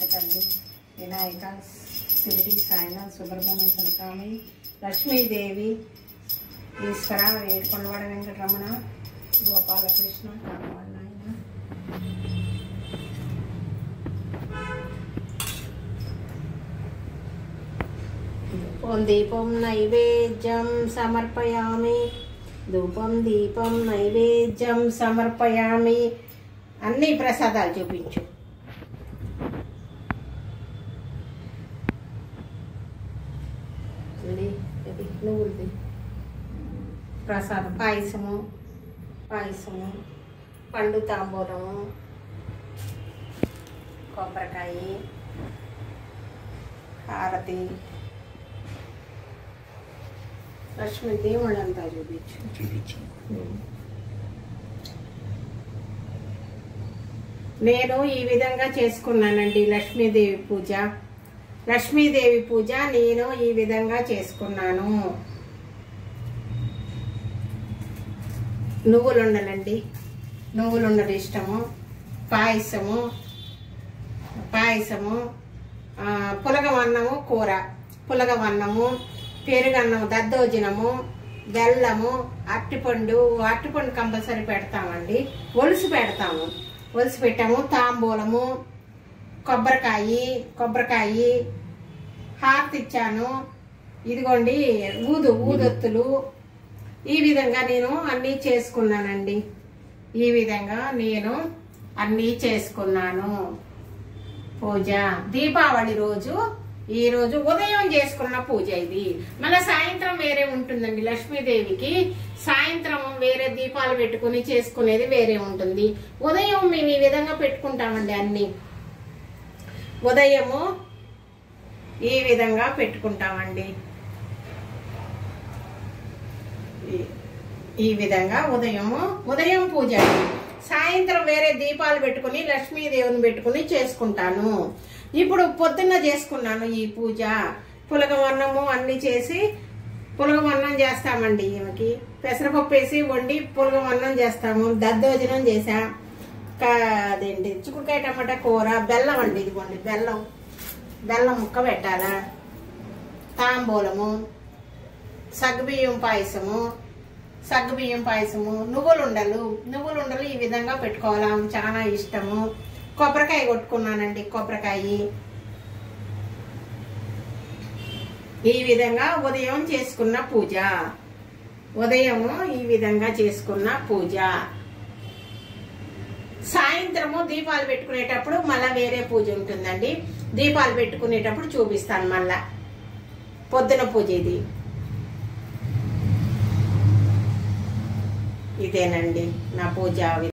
తల్లి వినాయక సిరిడి సాయినాథ్ సుబ్రహ్మణ్య స్వామి లక్ష్మీదేవి ఈశ్వర వేడుకొండవాడ వెంకటరమణ గోపాలకృష్ణ కామవాడ నాయన ధూపం దీపం నైవేద్యం సమర్పయామి ధూపం దీపం నైవేద్యం సమర్పయామి అన్ని ప్రసాదాలు చూపించు ఇది ఇది నువ్వులది ప్రసాదం పాయసము పాయసము పండు తాంబూలము కొబ్బరికాయ హారతి లక్ష్మీ దేవుళ్ళంతా చూపించు చూపించు నేను ఈ విధంగా చేసుకున్నానండి లక్ష్మీదేవి పూజ లక్ష్మీదేవి పూజ నేను ఈ విధంగా చేసుకున్నాను నువ్వులుండలండి నువ్వులుండలు ఇష్టము పాయసము పాయసము ఆ, పులగవన్నము కూర పులగవన్నము పెరుగన్నము దద్దోజనము బెల్లము అరటిపండు అరటిపండు కంపల్సరీ పెడతామండి ఒలుసు పెడతాము ఒలుసు పెట్టాము తాంబూలము కొబ్బరికాయ కొబ్బరికాయ హారతి ఇచ్చాను ఇదిగోండి ఊదు ఊదొత్తులు ఈ విధంగా నేను అన్నీ చేసుకున్నానండి ఈ విధంగా నేను అన్నీ చేసుకున్నాను పూజ దీపావళి రోజు ఈ రోజు ఉదయం చేసుకున్న పూజ ఇది మళ్ళీ సాయంత్రం వేరే ఉంటుందండి లక్ష్మీదేవికి సాయంత్రం వేరే దీపాలు పెట్టుకుని చేసుకునేది వేరే ఉంటుంది ఉదయం మేము ఈ విధంగా పెట్టుకుంటామండి అన్ని ఉదయము ఈ విధంగా పెట్టుకుంటామండి ఈ- ఈ విధంగా ఉదయము ఉదయం పూజ అండి. సాయంత్రం వేరే దీపాలు పెట్టుకుని లక్ష్మీదేవిని పెట్టుకుని చేసుకుంటాను ఇప్పుడు పొద్దున్న చేసుకున్నాను ఈ పూజ పులగవన్నము అన్ని చేసి పులగవన్నం చేస్తామండి ఈమెకి పెసరపప్పు వేసి వండి పులగవన్నం చేస్తాము దద్దోజనం చేసా కా- అదేంటి చిక్కుడుకాయ టమాటా కూర బెల్లం అండి ఇదిగోండి బెల్లం బెల్లం ముక్క పెట్టాలా తాంబూలము సగ్గుబియ్యం పాయసము సగ్గుబియ్యం పాయసము నువ్వులు ఉండలు నువ్వులు ఉండలు ఈ విధంగా పెట్టుకోవాలి ఆమెకు చాలా ఇష్టము కొబ్బరికాయ కొట్టుకున్నానండి కొబ్బరికాయ ఈ విధంగా ఉదయం చేసుకున్న పూజ ఉదయము ఈ విధంగా చేసుకున్న పూజ సాయంత్రము దీపాలు పెట్టుకునేటప్పుడు మళ్ళా వేరే పూజ ఉంటుందండి దీపాలు పెట్టుకునేటప్పుడు చూపిస్తాను మళ్ళా పొద్దున పూజ ఇది ఇదేనండి నా పూజ వి-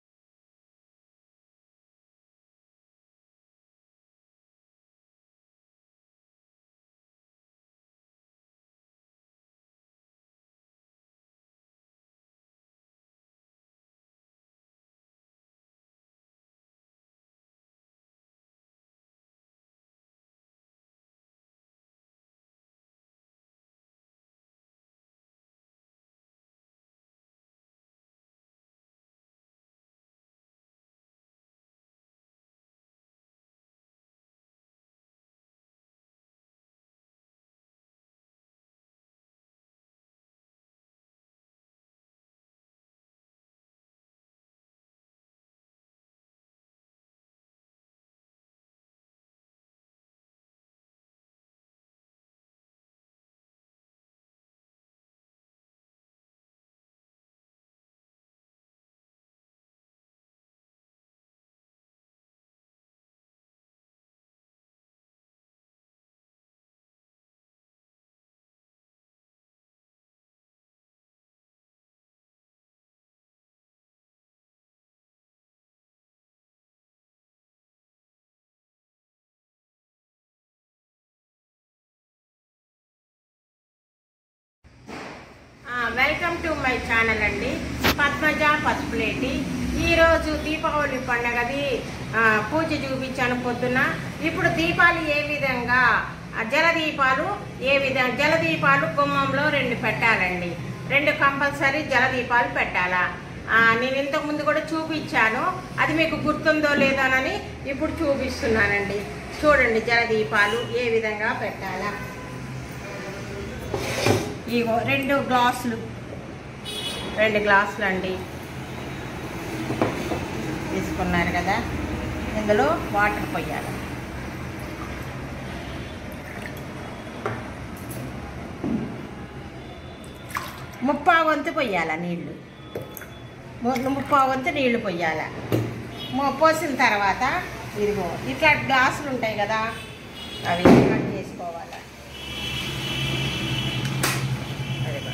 ఆ, వెల్కమ్ టు మై ఛానల్ అండి పద్మజ పసుపులేటి ఈరోజు దీపావళి పండగది ఆ, పూజ చూపించాను పొద్దున ఇప్పుడు దీపాలు ఏ విధంగా ఆ, జలదీపాలు ఏ విధంగా జలదీపాలు గుమ్మంలో రెండు పెట్టాలండి రెండు కంపల్సరీ జలదీపాలు పెట్టాలా ఆ, నేను ఇంతకు ముందు కూడా చూపించాను అది మీకు గుర్తుందో లేదోనని ఇప్పుడు చూపిస్తున్నానండి చూడండి జలదీపాలు ఏ విధంగా పెట్టాలా ఇగో రెండు గ్లాసులు రెండు గ్లాసులు అండి తీసుకున్నారు కదా ఇందులో వాటర్ పోయాలి ముప్పా వంతు పొయ్యాల నీళ్లు ము- ముప్పా వంతు నీళ్లు పొయ్యాల ము- పోసిన తర్వాత ఇదిగో ఇట్లా గ్లాసులు ఉంటాయి కదా అవి కట్ చేసుకోవాలి అదిగో.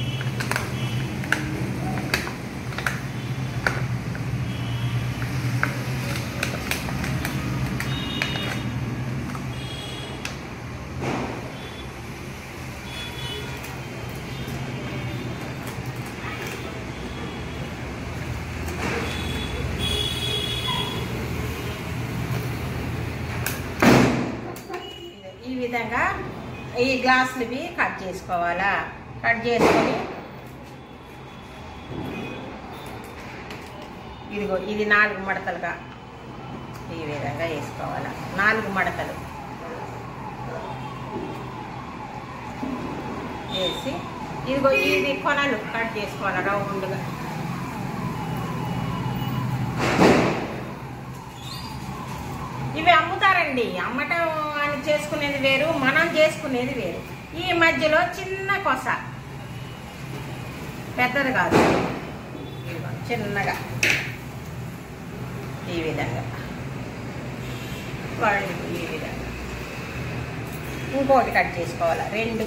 ఈ విధంగా ఈ గ్లాసులవి కట్ చేసుకోవాలా కట్ చేసుకొని ఇదిగో ఇది నాలుగు మడతలుగా ఈ విధంగా వేసుకోవాలా నాలుగు మడతలు వేసి ఇదిగో ఇది కొనలు కట్ చేసుకోవాలి రౌండ్గా ఇవి అమ్ముతారండి అమ్మటం అని చేసుకునేది వేరు మనం చేసుకునేది వేరు ఈ మధ్యలో చిన్న కొస పెద్దది కాదు ఇదిగో చిన్నగా ఈ విధంగా వాళ్ళు ఈ విధంగా ఇంకోటి కట్ చేసుకోవాలి రెండు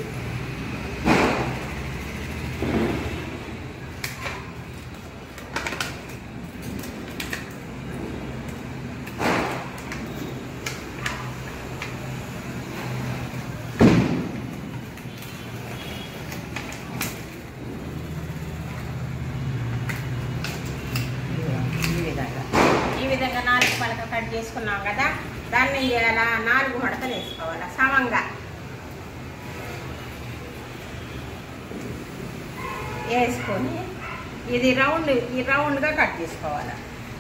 ఈ విధంగా ఈ విధంగా నాలుగు పలక కట్ చేసుకున్నాం కదా దాన్ని ఇలా నాలుగు మడతలు వేసుకోవాలి సమంగా వేసుకొని ఇది రౌండ్ ఈ రౌండ్గా కట్ చేసుకోవాలి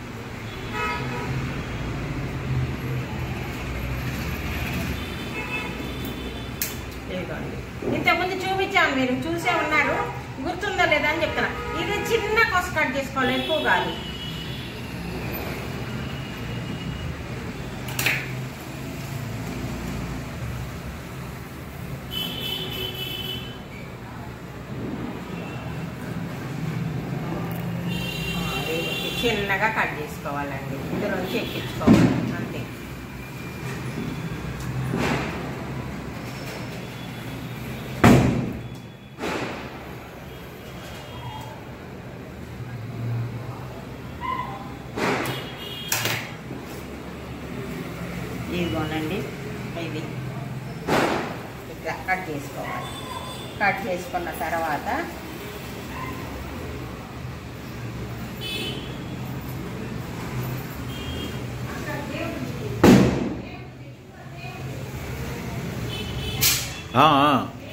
ఇదిగోండి ఇంతకుముందు చూపించాను మీరు చూసే ఉన్నారు గుర్తుందో లేదా అని చెప్తున్నా ఇది చిన్న కొస కట్ చేసుకోవాలి ఎక్కువ కాదు ఆ, ఇది చిన్నగా కట్ చేసుకోవాలండి ఇందులోంచి ఎక్కించుకోవాలి అంతే ఇదిగోనండి ఇది ఇట్లా కట్ చేసుకోవాలి కట్ చేసుకున్న తర్వాత ఆ, ఆ.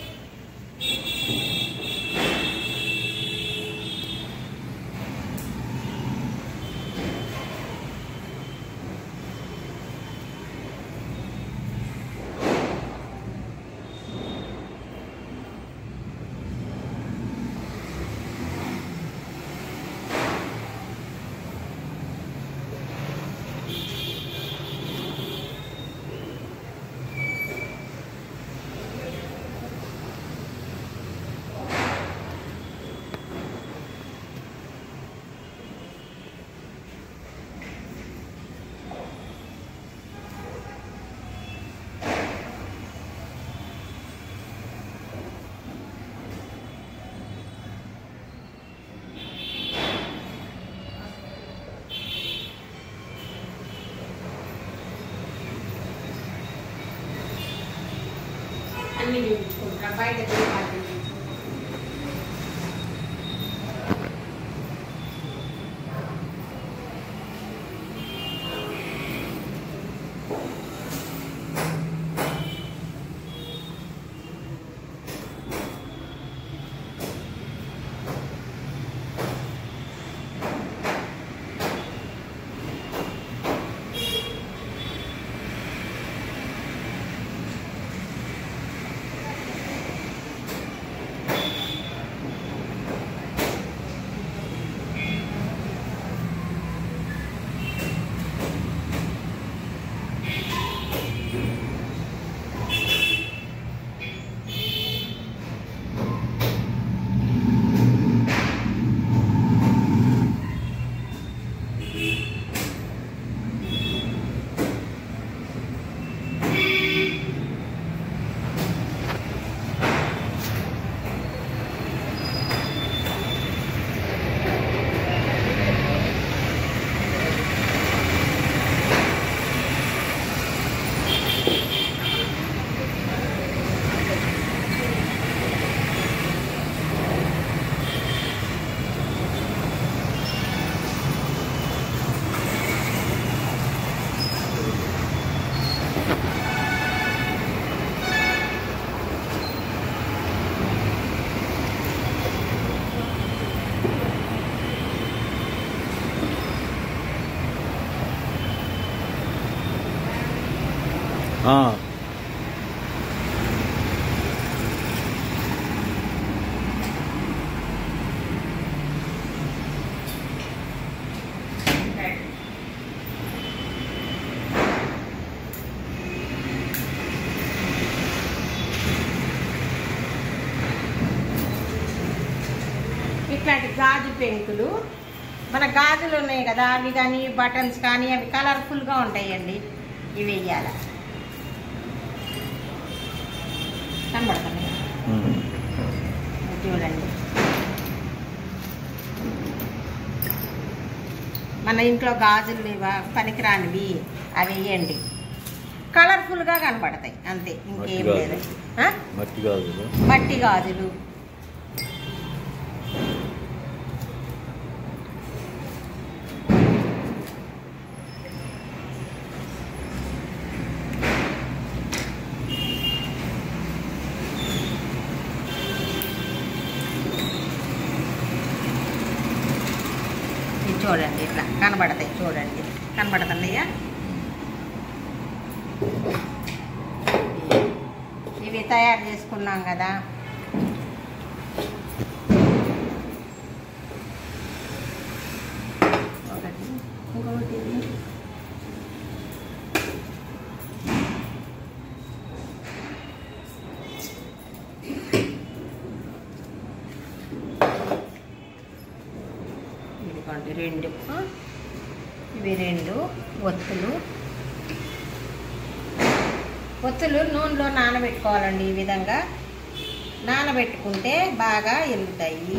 అన్ని చూపించుకుంటా బయట దీపాలు చూపించుకుంటా. ఆ, ఇట్లాంటి గాజు పెంకులు మన గాజులు ఉన్నాయి కదా అవి కానీ బటన్స్ కానీ అవి కలర్ఫుల్గా ఉంటాయండి ఇవి వెయ్యాల కనబడుతున్నాయి ఉమ్. ఇది చూడండి మన ఇంట్లో గాజులు లేవా పనికిరానివి అవి వేయండి కలర్ఫుల్గా కనబడతాయి అంతే ఇంకేం మట్టి లేదు గాజులు. ఆ? మట్టి కాదు కదా మట్టి గాజులు ఇది చూడండి ఇట్లా కనబడతాయి చూడండి కనబడుతున్నాయా ఇవి తయారు చేసుకున్నాం కదా ఒకటి ఇంకొకటి ఇది. ఇదిగోండి రెండు ఆ? ఇవి రెండు ఒత్తులు ఒత్తులు నూనెలో నానబెట్టుకోవాలండి ఈ విధంగా నానబెట్టుకుంటే బాగా ఎలుగుతాయి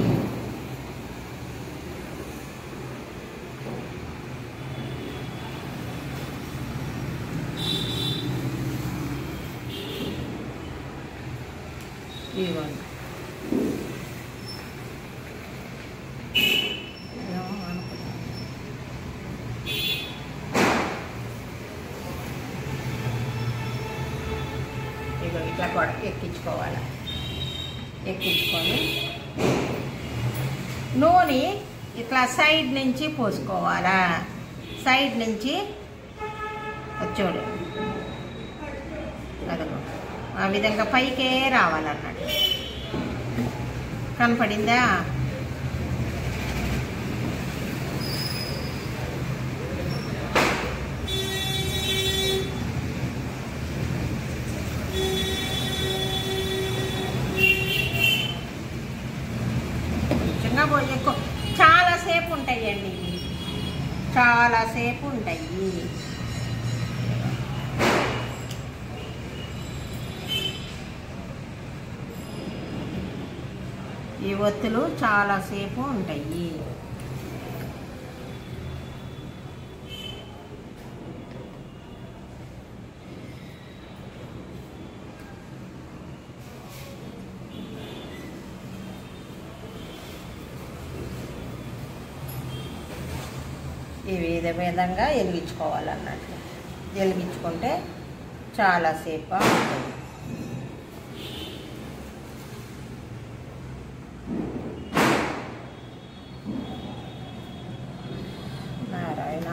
ఇదిగోండి ఏమో అనుకున్నా. ఇగో ఇట్లా కూడా ఎక్కించుకోవాలి ఎక్కించుకొని నూనె ఇట్లా సైడ్ నుంచి పోసుకోవాలా సైడ్ నుంచి అది చూడండి అదిగో ఆ విధంగా పైకే రావాలన్నట్టు కనపడిందా కొంచెంగా పోయి ఎక్కువ చాలాసేపు ఉంటాయండి ఇవి చాలాసేపు ఉంటాయి ఈ ఒత్తులు చాలాసేపు ఉంటాయి ఈ విధ విధంగా వెలిగించుకోవాలన్నట్టు వెలిగించుకుంటే చాలాసేపు ఉంటుంది నారాయణ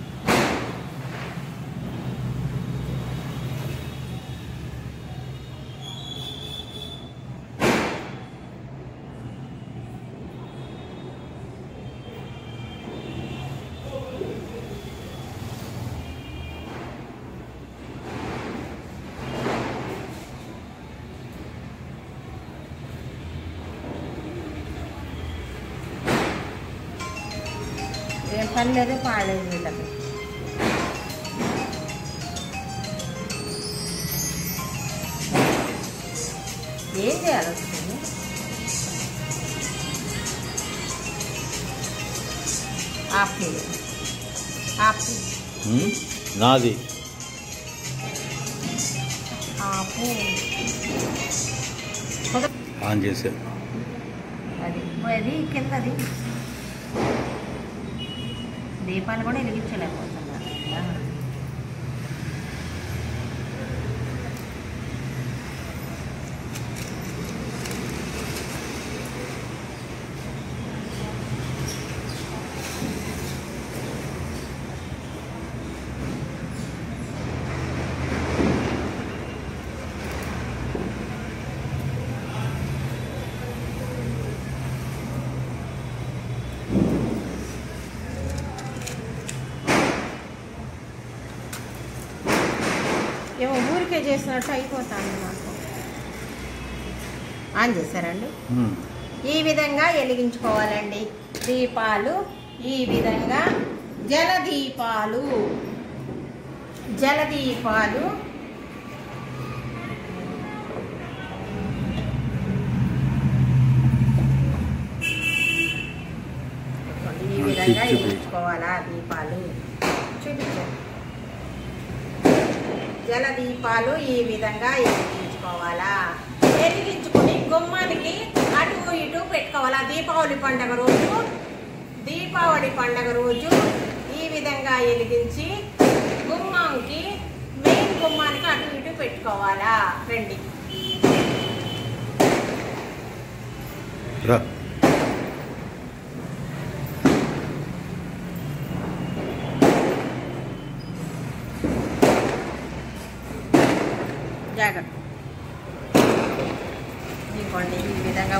ఏం పని లేదు పాడలేదు వీళ్ళకి ఏం చేయాలి వస్తుంది ఆఫ్ చేయాలి ఆఫ్ చేయి. ఉమ్, నాది ఆపు కుదర- ఆన్ చేసా అది అది కిందది దీపాలు కూడా వెలిగించలేకపోతున్నారు కదా. ఏమో ఊరికే చేసినట్టు అయిపోతాను నాకు ఆన్ చేశారండి ఉమ్. ఈ విధంగా వెలిగించుకోవాలండి దీపాలు ఈ విధంగా జలదీపాలు జలదీపాలు ఈ విధంగా చూపి. వెలిగించుకోవాలా దీపాలు చూపించండి జల దీపాలు ఈ విధంగా వెలిగించుకోవాలా వెలిగించుకుని గుమ్మానికి అటు ఇటు పెట్టుకోవాలా దీపావళి పండగ రోజు దీపావళి పండగ రోజు ఈ విధంగా వెలిగించి గుమ్మంకి మెయిన్ గుమ్మానికి అటు ఇటు పెట్టుకోవాలా రండి రా జాగ్రత్త ఇదిగోండి ఈ విధంగా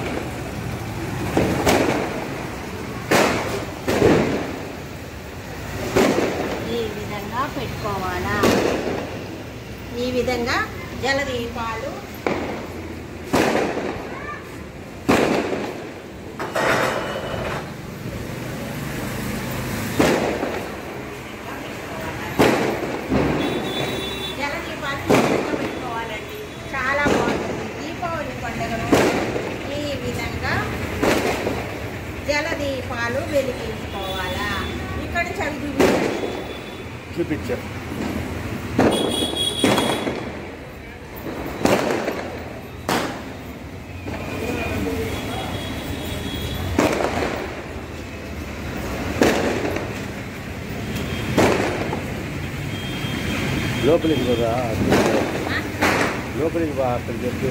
ఈ విధంగా పెట్టుకోవాలా ఈ విధంగా జలదీపాలు జలదీపాలు ఈ విధంగా పెట్టుకోవాలండి చాలా బాగుంటుంది దీపావళి పండుగ రోజు ఈ విధంగా జలదీపాలు వెలిగించుకోవాలా ఇక్కడ చదువు చూపించా లోపలికి పోదా లోపలికి బా అక్కడ చెప్పి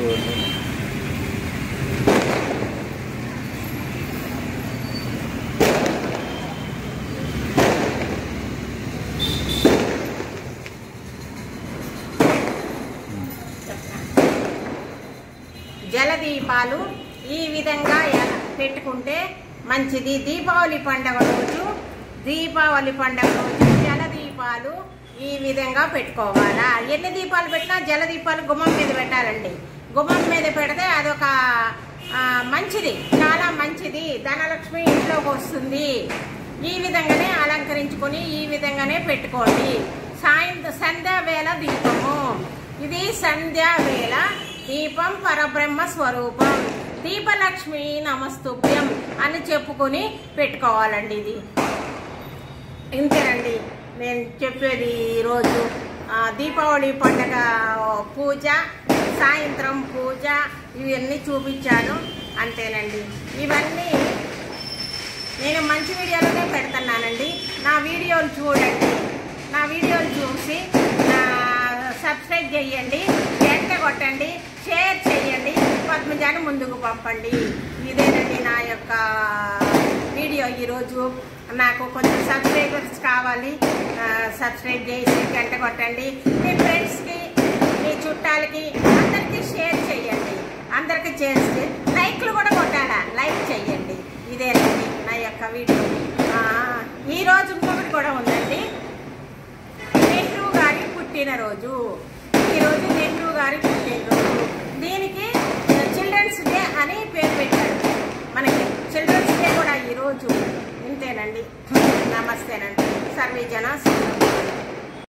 జలదీపాలు ఈ విధంగా ఎల- పెట్టుకుంటే మంచిది దీపావళి పండగ రోజు దీపావళి పండగ రోజు జలదీపాలు ఈ విధంగా పెట్టుకోవాలా ఎన్ని దీపాలు పెట్టినా జలదీపాలు గుమ్మం మీద పెట్టాలండి గుమ్మం మీద పెడితే అదొక ఆ, మంచిది చాలా మంచిది ధనలక్ష్మి ఇంట్లోకి వస్తుంది ఈ విధంగానే అలంకరించుకొని ఈ విధంగానే పెట్టుకోండి సాయంత్రం సంధ్యా వేళ దీపము ఇది సంధ్యా వేళ దీపం పరబ్రహ్మ స్వరూపం దీపలక్ష్మి నమస్తుభ్యం అని చెప్పుకొని పెట్టుకోవాలండి ఇది ఇంతేనండి నేను చెప్పేది ఈరోజు ఆ, దీపావళి పండగ పూజ సాయంత్రం పూజ ఇవన్నీ చూపించాను అంతేనండి ఇవన్నీ నేను మంచి వీడియోలోనే పెడుతున్నానండి నా వీడియోలు చూడండి నా వీడియోలు చూసి నా సబ్స్క్రైబ్ చేయండి గంట కొట్టండి షేర్ చేయండి పద్మజాని ముందుకు పంపండి ఇదేనండి నా యొక్క వీడియో ఈరోజు నాకు కొంచెం సబ్స్క్రైబర్స్ కావాలి ఆ, సబ్స్క్రైబ్ చేసి గంట కొట్టండి మీ ఫ్రెండ్స్కి మీ చుట్టాలకి అందరికీ షేర్ చేయండి అందరికీ చేసి లైక్లు కూడా కొట్టాలా లైక్ చేయండి ఇదేనండి నా యొక్క వీడియో ఆ, ఈ రోజు ఇంకొకటి కూడా ఉందండి నెహ్రూ గారి పుట్టినరోజు ఈరోజు నెహ్రూ గారి పుట్టినరోజు దీనికి చిల్డ్రన్స్ డే అని పేరు పెట్టారు మనకి చిల్డ్రన్స్ డే కూడా ఈరోజు ఇంతేనండి నమస్తేనండి సర్వే జన సుఖినో భవంతు.